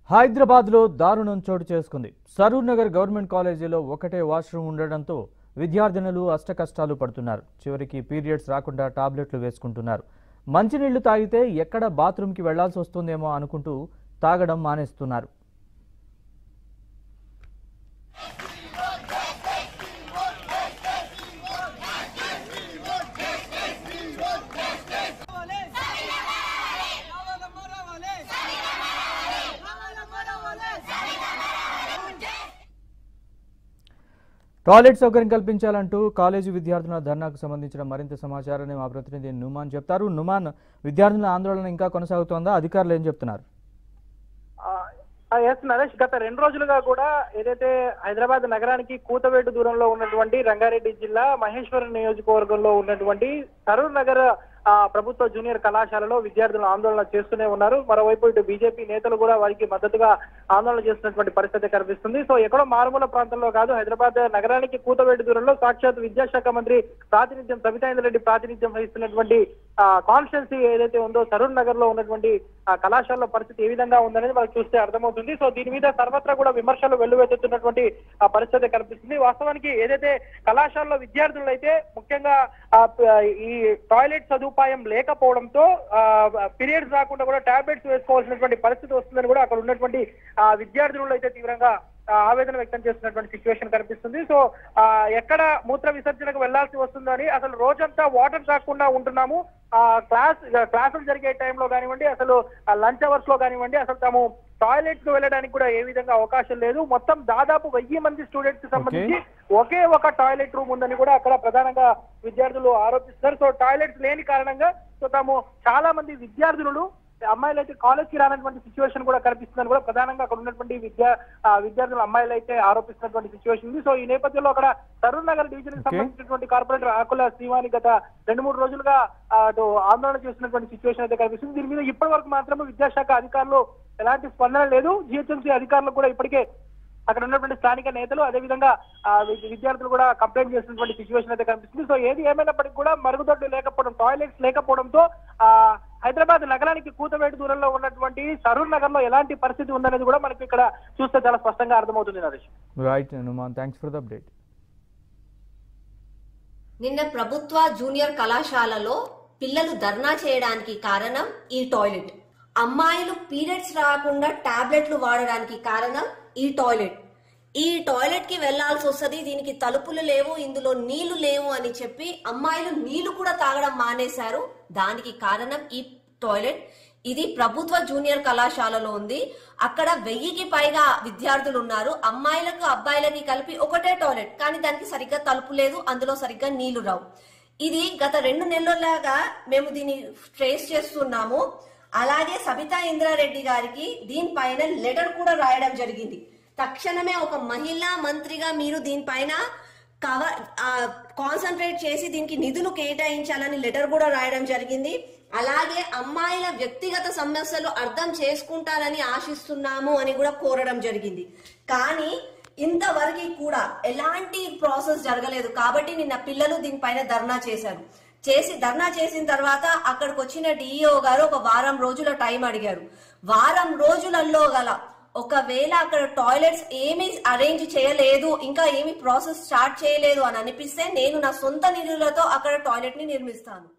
హైదరాబాద్లో దారుణం చోటు చేసుకుంది సరూర్ నగర్ గవర్నమెంట్ కాలేజీలో ఒకటే వాష్రూమ్ ఉండడంతో విద్యార్థినులు అష్టకష్టాలు పడుతున్నారు చివరికి పీరియడ్స్ రాకుండా టాబ్లెట్లు వేసుకుంటున్నారు మంచినీళ్లు తాగితే ఎక్కడ బాత్రూమ్కి వెళ్లాల్సి వస్తుందేమో అనుకుంటూ తాగడం మానేస్తున్నారు वाले रावण मारा वाले रावण मारा वाले టాయిలెట్ సౌకర్యం కల్పించాలంటూ కాలేజీ విద్యార్థుల ధర్నాకు సంబంధించిన మరింత సమాచారాన్ని మా ప్రతినిధి నుమాన్ చెప్తారు నుమాన్ విద్యార్థుల ఆందోళన ఇంకా కొనసాగుతోందా అధికారులు ఏం చెప్తున్నారు ఎస్ నరేష్ గత రెండు రోజులుగా కూడా ఏదైతే హైదరాబాద్ నగరానికి కూతవేటు దూరంలో ఉన్నటువంటి రంగారెడ్డి జిల్లా మహేశ్వరం నియోజకవర్గంలో ఉన్నటువంటి సరూర్ నగర్ ఆ, ప్రభుత్వ జూనియర్ కళాశాలలో విద్యార్థులు ఆందోళన చేస్తూనే ఉన్నారు మరోవైపు ఇటు బీజేపీ నేతలు కూడా వారికి మద్దతుగా ఆందోళన చేస్తున్నటువంటి పరిస్థితి కనిపిస్తుంది సో ఎక్కడో మారుమూల ప్రాంతంలో కాదు హైదరాబాద్ నగరానికి కూతవేటు దూరంలో సాక్షాత్ విద్యాశాఖ మంత్రి ప్రాతినిధ్యం సబితా ఇంద్రెడ్డి ప్రాతినిధ్యం వహిస్తున్నటువంటి కాన్స్టిట్యున్సీ ఏదైతే ఉందో సరూర్ నగర్ లో ఉన్నటువంటి ఆ కళాశాలలో పరిస్థితి ఏ విధంగా ఉందనేది మనకు చూస్తే అర్థమవుతుంది సో దీని మీద సర్వత్రా కూడా విమర్శలు వెల్లువెత్తుతున్నటువంటి ఆ పరిస్థితి కనిపిస్తుంది వాస్తవానికి ఏదైతే కళాశాలలో విద్యార్థులు అయితే ముఖ్యంగా ఆ, ప- ఈ టాయిలెట్ సదుపాయం లేకపోవడంతో పీరియడ్స్ రాకుండా కూడా టాబ్లెట్స్ వేసుకోవాల్సినటువంటి పరిస్థితి వస్తుందని కూడా అక్కడ ఉన్నటువంటి ఆ, విద్యార్థులు అయితే తీవ్రంగా ఆ, ఆవేదన వ్యక్తం చేస్తున్నటువంటి సిచ్యువేషన్ కనిపిస్తుంది సో ఆ, ఎక్కడ మూత్ర విసర్జనకు వెళ్లాల్సి వస్తుందని అసలు రోజంతా వాటర్ తాగకుండా ఉంటున్నాము ఆ క్లాస్ క్లాసులు జరిగే టైంలో కానివ్వండి అసలు లంచ్ అవర్స్ లో కానివ్వండి అసలు తాము టాయిలెట్ కు వెళ్ళడానికి కూడా ఏ విధంగా అవకాశం లేదు మొత్తం దాదాపు వెయ్యి మంది స్టూడెంట్స్ కి సంబంధించి ఒకే ఒక టాయిలెట్ రూమ్ ఉందని కూడా అక్కడ ప్రధానంగా విద్యార్థులు ఆరోపిస్తారు సో టాయిలెట్స్ లేని కారణంగా సో తాము చాలా మంది విద్యార్థులు అమ్మాయిలు అయితే కాలేజ్ కి రానటువంటి సిచ్యువేషన్ కూడా కనిపిస్తుందని కూడా ప్రధానంగా అక్కడ ఉన్నటువంటి విద్యా ఆ, విద్యార్థులు అమ్మాయిలు అయితే ఆరోపిస్తున్నటువంటి సిచ్యువేషన్ ఉంది సో ఈ నేపథ్యంలో అక్కడ తరుణ్ నగర్ డివిజన్ కి Okay. సంబంధించినటువంటి కార్పొరేటర్ ఆకుల శ్రీవాణి గత రెండు మూడు రోజులుగా ఆ, అటు ఆందోళన చేస్తున్నటువంటి సిచ్యువేషన్ అయితే కనిపిస్తుంది దీని మీద ఇప్పటి వరకు మాత్రమే విద్యాశాఖ అధికారులు ఎలాంటి స్పందన లేదు జిహెచ్ఎంసీ అధికారులు కూడా ఇప్పటికే అక్కడ ఉన్నటువంటి స్థానిక నేతలు అదేవిధంగా ఆ, వి- విద్యార్థులు కూడా కంప్లైంట్ చేసినటువంటి సిచ్యువేషన్ అయితే కనిపిస్తుంది సో ఏది ఏమైనప్పటికీ కూడా మరుగుదొడ్లు లేకపోవడం టాయిలెట్స్ లేకపోవడంతో ఆ హైదరాబాద్ నగరానికి కూతవేటు దూరంలో ఉన్నటువంటి సరూర్ నగర్ లో ఎలాంటి పరిస్థితి ఉందనేది కూడా మనకి ఇక్కడ చూస్తే చాలా స్పష్టంగా అర్థమవుతుంది నరేష్ రైట్ నుమాన్ థ్యాంక్స్ ఫర్ ద అప్డేట్ నిన్న ప్రభుత్వ జూనియర్ కళాశాలలో పిల్లలు ధర్నా చేయడానికి కారణం ఈ టాయిలెట్ అమ్మాయిలు పీరియడ్స్ రాకుండా టాబ్లెట్లు వాడడానికి కారణం ఈ టాయిలెట్ ఈ టాయిలెట్ కి వెళ్లాల్సి వస్తుంది దీనికి తలుపులు లేవు ఇందులో నీళ్లు లేవు అని చెప్పి అమ్మాయిలు నీళ్లు కూడా తాగడం మానేశారు దానికి కారణం ఈ టాయిలెట్ ఇది ప్రభుత్వ జూనియర్ కళాశాలలో ఉంది అక్కడ వెయ్యికి పైగా విద్యార్థులు ఉన్నారు అమ్మాయిలకు అబ్బాయిలకి కలిపి ఒకటే టాయిలెట్ కానీ దానికి సరిగ్గా తలుపు లేదు అందులో సరిగ్గా నీళ్లు రావు ఇది గత రెండు నెలలాగా మేము దీన్ని ట్రేస్ చేస్తున్నాము అలాగే సబితా ఇంద్రారెడ్డి గారికి దీనిపైన లెటర్ కూడా రాయడం జరిగింది తక్షణమే ఒక మహిళా మంత్రిగా మీరు దీనిపైన కవర్ కాన్సన్ట్రేట్ చేసి దీనికి నిధులు కేటాయించాలని లెటర్ కూడా రాయడం జరిగింది అలాగే అమ్మాయిల వ్యక్తిగత సమస్యలు అర్థం చేసుకుంటారని ఆశిస్తున్నాము అని కూడా కోరడం జరిగింది కానీ ఇంతవరకు కూడా ఎలాంటి ప్రాసెస్ జరగలేదు కాబట్టి నిన్న పిల్లలు దీనిపైన ధర్నా చేశారు చేసి ధర్నా చేసిన తర్వాత అక్కడికి వచ్చిన డిఈఓ గారు ఒక వారం రోజుల టైం అడిగారు వారం రోజులలో గల ఒకవేళ అక్కడ టాయిలెట్స్ ఏమీ అరేంజ్ చేయలేదు ఇంకా ఏమి ప్రాసెస్ స్టార్ట్ చేయలేదు అని అనిపిస్తే నేను నా సొంత నిధులతో అక్కడ టాయిలెట్ ని నిర్మిస్తాను